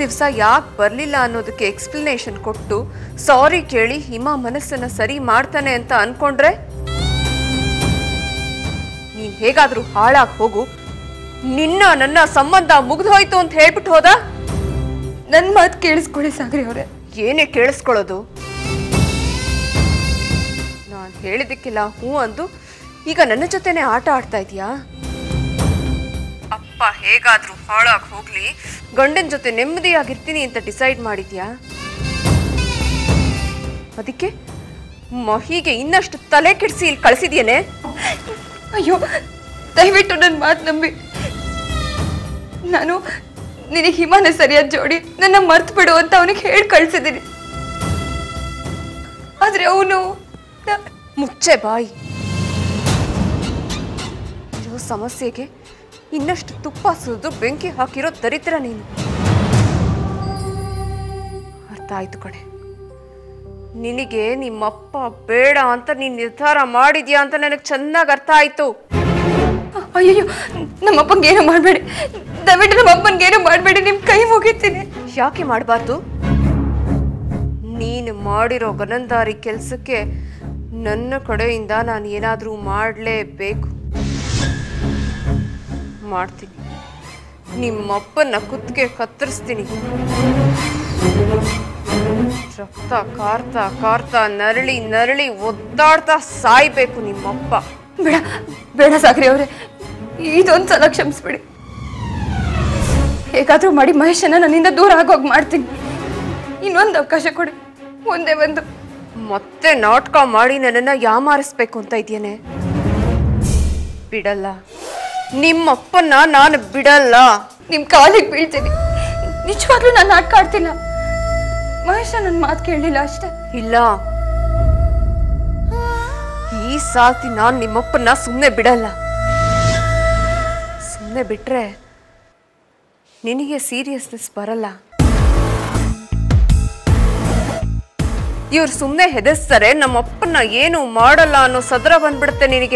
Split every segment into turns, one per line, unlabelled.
ದಿವಸ ಯಾಕೆ ಬರಲಿಲ್ಲ ಅನ್ನೋದಕ್ಕೆ ಎಕ್ಸ್ಪ್ಲನೇಷನ್ ಕೊಟ್ಟು ಸಾರಿ ಕೇಳಿ ಹಿಮ ಮನಸ್ಸನ್ನ ಸರಿ ಮಾಡ್ತಾನೆ ಅಂತ ಅನ್ಕೊಂಡ್ರೆ ನೀನ್ ಹೇಗಾದ್ರೂ ಹಾಳಾಗಿ ಹೋಗು ನಿನ್ನ ನನ್ನ ಸಂಬಂಧ ಮುಗ್ದೋಯ್ತು ಅಂತ ಹೇಳ್ಬಿಟ್ಟು ಹೋದ
ನನ್ನ ಮಾತು ಕೇಳಿಸ್ಕೊಳ್ಳಿ ಸಾಗರಿ ಅವರೇ
ಏನೇ ಕೇಳಿಸ್ಕೊಳ್ಳೋದು ನಾನು ಹೇಳಿದ್ದಕ್ಕೆಲ್ಲ ಹ್ಞೂ ಅಂದು ಈಗ ನನ್ನ ಜೊತೆನೆ ಆಟ ಆಡ್ತಾ ಇದೀಯಾ ಅಪ್ಪ ಹೇಗಾದ್ರೂ ಹಾಳಾಗಿ ಹೋಗ್ಲಿ ಗಂಡನ ಜೊತೆ ನೆಮ್ಮದಿಯಾಗಿರ್ತೀನಿ ಅಂತ ಡಿಸೈಡ್ ಮಾಡಿದ್ಯಾ ಅದಕ್ಕೆ ಮಹಿಗೆ ಇನ್ನಷ್ಟು ತಲೆ ಕೆಡಿಸಿ ಇಲ್ಲಿ ಕಳಿಸಿದ್ಯೇನೆ
ಅಯ್ಯೋ ದಯವಿಟ್ಟು ನನ್ನ ಮಾತು ನಂಬಿ ನಾನು ನಿನಗೆ ಹಿಮಾನ ಸರಿಯಾದ ಜೋಡಿ ನನ್ನ ಮರ್ತು ಬಿಡು ಅಂತ ಅವನಿಗೆ ಹೇಳಿ ಕಳ್ಸಿದ್ದೀನಿ ಆದ್ರೆ ಅವನು
ಮುಚ್ಚೆ ಬಾಯಿ ಇರೋ ಸಮಸ್ಯೆಗೆ ಇನ್ನಷ್ಟು ತುಪ್ಪ ಸುರಿದು ಬೆಂಕಿ ಹಾಕಿರೋ ದರಿದ್ರ ನೀನು ಅರ್ಥ ಆಯ್ತು ಕಡೆ ನಿನಗೆ ನಿಮ್ಮಪ್ಪ ಬೇಡ ಅಂತ ನೀನು ನಿರ್ಧಾರ ಮಾಡಿದ್ಯಾ ಅಂತ ನನಗೆ ಚೆನ್ನಾಗಿ ಅರ್ಥ ಆಯ್ತು
ಅಯ್ಯಯ್ಯೋ ನಮ್ಮಪ್ಪಂಗೆ ಏನೂ ಮಾಡಬೇಡಿ ದಯವಿಟ್ಟು ನಮ್ಮ ಅಪ್ಪನಿಗೆ ಏನೂ ಮಾಡಬೇಡಿ ನಿಮ್ಮ ಕೈ ಮುಗಿತೀನಿ
ಯಾಕೆ ಮಾಡಬಾರ್ದು ನೀನು ಮಾಡಿರೋ ಗನಂದಾರಿ ಕೆಲಸಕ್ಕೆ ನನ್ನ ಕಡೆಯಿಂದ ನಾನು ಏನಾದರೂ ಮಾಡಲೇಬೇಕು ಮಾಡ್ತೀನಿ ನಿಮ್ಮಪ್ಪನ ಕುತ್ತಿಗೆ ಕತ್ತರಿಸ್ತೀನಿ ರಕ್ತ ಕಾರ್ತಾ ಕಾರ್ತಾ ನರಳಿ ನರಳಿ ಒದ್ದಾಡ್ತಾ ಸಾಯ್ಬೇಕು ನಿಮ್ಮಪ್ಪ
ಬೇಡ ಬೇಡ ಸಾಕ್ರಿ ಅವರೇ ಇದೊಂದು ಸಲ ಕ್ಷಮಿಸ್ಬಿಡಿ ಹೇಗಾದ್ರೂ ಮಾಡಿ ಮಹೇಶನ ನನ್ನಿಂದ ದೂರ ಆಗೋಗಿ ಮಾಡ್ತೀನಿ ಇನ್ನೊಂದು ಅವಕಾಶ ಕೊಡಿ ಒಂದೇ ಒಂದು
ಮತ್ತೆ ನಾಟಕ ಮಾಡಿ ನನ್ನನ್ನ ಯಾಮಾರಿಸ್ಬೇಕು ಅಂತ ಇದೆಯೇನೆ ಬಿಡಲ್ಲ ನಿಮ್ಮಪ್ಪನ್ನ ನಾನು ಬಿಡಲ್ಲ
ನಿಮ್ಮ ಕಾಲಿಗೆ ಬೀಳ್ತೀನಿ ನಿಜವಾಗ್ಲೂ ನಾನು ನಾಟಕ ಆಡ್ತಿಲ್ಲ ಮಹೇಶ ನನ್ನ ಮಾತು ಕೇಳಲಿಲ್ಲ ಅಷ್ಟೇ
ಇಲ್ಲ ಈ ಸಾತಿ ನಾನು ನಿಮ್ಮಪ್ಪನ್ನ ಸುಮ್ಮನೆ ಬಿಡಲ್ಲ ಸುಮ್ಮನೆ ಬಿಟ್ರೆ ನಿನಗೆ ಸೀರಿಯಸ್ನೆಸ್ ಬರಲ್ಲ ಇವ್ರು ಸುಮ್ಮನೆ ಹೆದರ್ಸ್ತಾರೆ ನಮ್ಮಪ್ಪನ್ನ ಏನು ಮಾಡಲ್ಲ ಅನ್ನೋ ಸದರ ಬಂದ್ಬಿಡುತ್ತೆ ನಿನಗೆ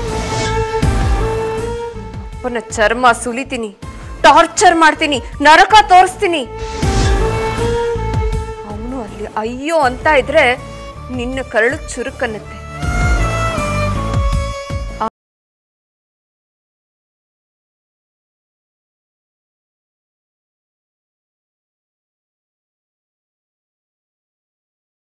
ಅಪ್ಪನ ಚರ್ಮ ಸುಲಿತೀನಿ ಟಾರ್ಚರ್ ಮಾಡ್ತೀನಿ ನರಕ ತೋರಿಸ್ತೀನಿ ಅವನು ಅಲ್ಲಿ ಅಯ್ಯೋ ಅಂತ ಇದ್ರೆ ನಿನ್ನ ಕರಳು ಚುರುಕನ್ನತ್ತೆ